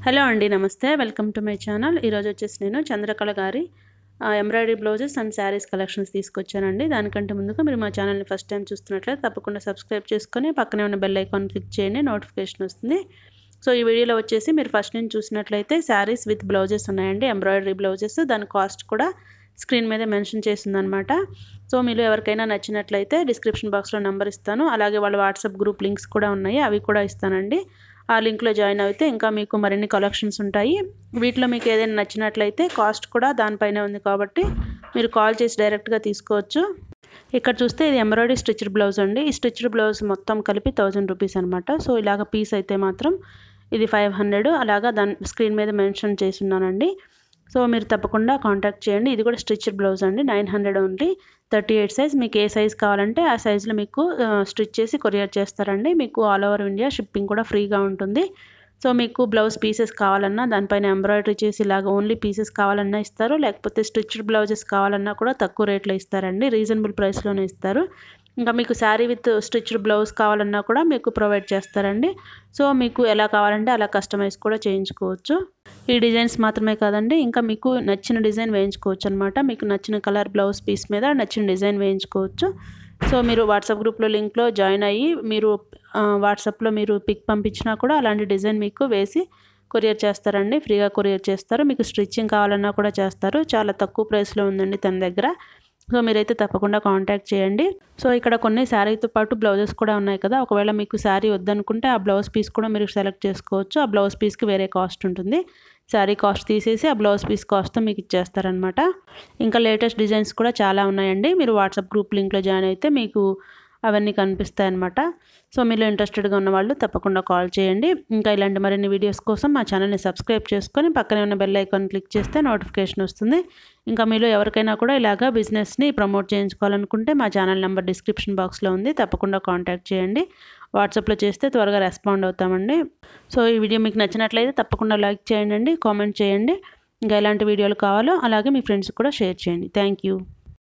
hello అండి నమస్తే welcome to my channel ఈరోజు వచ్చేసి నేను చంద్రకళ గారి embroidery blouses and saris collections తీసుకొచ్చానండి దానికంటే ముందుగా మీరు మా ఛానల్ని ఫస్ట్ టైం చూస్తున్నట్లయితే తప్పకుండా సబ్స్క్రైబ్ చేసుకొని పక్కనే ఉన్న బెల్ ఐకాన్ క్లిక్ చేయండి నోటిఫికేషన్ వస్తుంది సో ఈ వీడియోలో వచ్చేసి మీరు ఫస్ట్ నుంచి చూసినట్లయితే శారీస్ విత్ బ్లౌజెస్ ఉన్నాయండి ఎంబ్రాయిడరీ బ్లౌజెస్ దాని కాస్ట్ కూడా స్క్రీన్ మీద మెన్షన్ చేసిందనమాట సో మీరు ఎవరికైనా నచ్చినట్లయితే డిస్క్రిప్షన్ బాక్స్లో నెంబర్ ఇస్తాను అలాగే వాళ్ళ వాట్సాప్ గ్రూప్ లింక్స్ కూడా ఉన్నాయి అవి కూడా ఇస్తానండి ఆ లింక్లో జాయిన్ అయితే ఇంకా మీకు మరిన్ని కలెక్షన్స్ ఉంటాయి వీటిలో మీకు ఏదైనా నచ్చినట్లయితే కాస్ట్ కూడా దానిపైనే ఉంది కాబట్టి మీరు కాల్ చేసి డైరెక్ట్గా తీసుకోవచ్చు ఇక్కడ చూస్తే ఇది ఎంబ్రాయిడరీ స్టిచ్డ్ బ్లౌజ్ అండి ఈ స్టిచ్డ్ బ్లౌజ్ మొత్తం కలిపి థౌజండ్ రూపీస్ అనమాట సో ఇలాగ పీస్ అయితే మాత్రం ఇది ఫైవ్ హండ్రెడ్ అలాగా దాని స్క్రీన్ మీద మెన్షన్ చేస్తున్నానండి సో మీరు తప్పకుండా కాంటాక్ట్ చేయండి ఇది కూడా స్టిచ్డ్ బ్లౌజ్ అండి nine hundred only thirty eight size మీకు ఏ సైజ్ కావాలంటే ఆ సైజులో మీకు స్టిచ్ చేసి కొరియర్ చేస్తారండి మీకు ఆల్ ఓవర్ ఇండియా షిప్పింగ్ కూడా ఫ్రీగా ఉంటుంది సో మీకు బ్లౌజ్ పీసెస్ కావాలన్నా దానిపైన ఎంబ్రాయిడరీ చేసి ఇలాగ ఓన్లీ పీసెస్ కావాలన్నా ఇస్తారు లేకపోతే స్టిచ్డ్ బ్లౌజెస్ కావాలన్నా కూడా తక్కువ రేట్లో ఇస్తారండి రీజనబుల్ ప్రైస్లోనే ఇస్తారు ఇంకా మీకు శారీ విత్ స్టిచ్డ్ బ్లౌజ్ కావాలన్నా కూడా మీకు ప్రొవైడ్ చేస్తారండి సో మీకు ఎలా కావాలంటే అలా కస్టమైజ్ కూడా చేయించుకోవచ్చు ఈ డిజైన్స్ మాత్రమే కాదండి ఇంకా మీకు నచ్చిన డిజైన్ వేయించుకోవచ్చు అనమాట మీకు నచ్చిన కలర్ బ్లౌజ్ పీస్ మీద నచ్చిన డిజైన్ వేయించుకోవచ్చు సో మీరు వాట్సాప్ గ్రూప్లో లింక్లో జాయిన్ అయ్యి మీరు వాట్సాప్లో మీరు పిక్ పంపించినా కూడా అలాంటి డిజైన్ మీకు వేసి కొరియర్ చేస్తారండి ఫ్రీగా కొరియర్ చేస్తారు మీకు స్టిచ్చింగ్ కావాలన్నా కూడా చేస్తారు చాలా తక్కువ ప్రైస్లో ఉందండి తన దగ్గర సో మీరైతే తప్పకుండా కాంటాక్ట్ చేయండి సో ఇక్కడ కొన్ని శారీతో పాటు బ్లౌజెస్ కూడా ఉన్నాయి కదా ఒకవేళ మీకు శారీ వద్దనుకుంటే ఆ బ్లౌజ్ పీస్ కూడా మీరు సెలెక్ట్ చేసుకోవచ్చు ఆ బ్లౌజ్ పీస్కి వేరే కాస్ట్ ఉంటుంది శారీ కాస్ట్ తీసేసి ఆ బ్లౌజ్ పీస్ కాస్ట్తో మీకు ఇచ్చేస్తారనమాట ఇంకా లేటెస్ట్ డిజైన్స్ కూడా చాలా ఉన్నాయండి మీరు వాట్సాప్ గ్రూప్ లింక్లో జాయిన్ అయితే మీకు అవన్నీ కనిపిస్తాయి అనమాట సో మీరు ఇంట్రెస్టెడ్గా ఉన్న వాళ్ళు తప్పకుండా కాల్ చేయండి ఇంకా ఇలాంటి మరిన్ని వీడియోస్ కోసం మా ఛానల్ని సబ్స్క్రైబ్ చేసుకొని పక్కనే ఉన్న బెల్ ఐకాన్ క్లిక్ చేస్తే నోటిఫికేషన్ వస్తుంది ఇంకా మీలో ఎవరికైనా కూడా ఇలాగా బిజినెస్ని ప్రమోట్ చేయించుకోవాలనుకుంటే మా ఛానల్ నెంబర్ డిస్క్రిప్షన్ బాక్స్లో ఉంది తప్పకుండా కాంటాక్ట్ చేయండి వాట్సాప్లో చేస్తే త్వరగా రెస్పాండ్ అవుతామండి సో ఈ వీడియో మీకు నచ్చినట్లయితే తప్పకుండా లైక్ చేయండి కామెంట్ చేయండి ఇంకా ఎలాంటి వీడియోలు కావాలో అలాగే మీ ఫ్రెండ్స్కి కూడా షేర్ చేయండి థ్యాంక్ యూ